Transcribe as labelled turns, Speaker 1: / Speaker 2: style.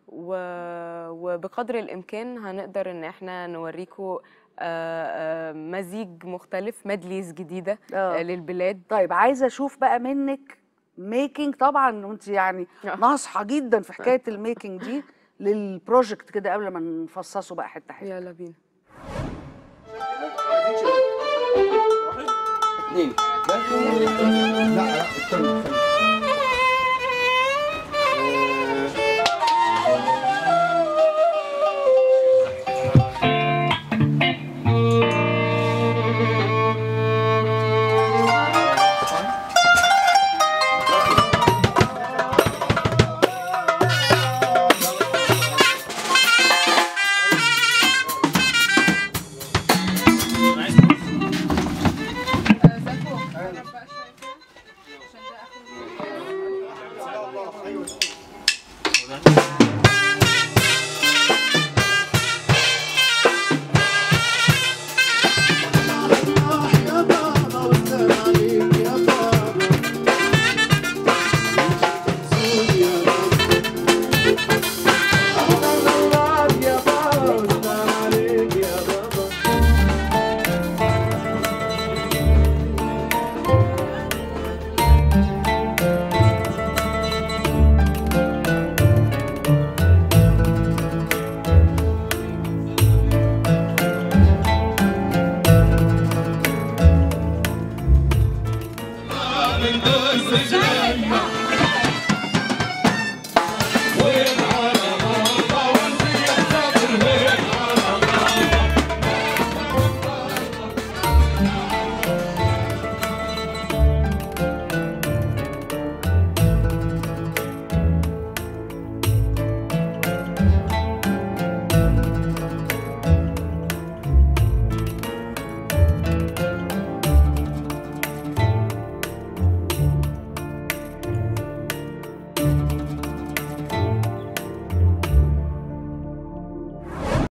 Speaker 1: و... وبقدر الامكان هنقدر ان احنا نوريكم مزيج مختلف ميدليز جديده
Speaker 2: آه.
Speaker 1: آه، للبلاد
Speaker 2: طيب عايزه اشوف بقى منك ميكنج طبعا وانت يعني
Speaker 1: آه.
Speaker 2: ناصحه جدا في حكايه الميكنج دي للبروجكت كده قبل ما نفصصه بقى حته حته
Speaker 1: يلا بينا
Speaker 3: اثنين
Speaker 4: لا لا استنى استنى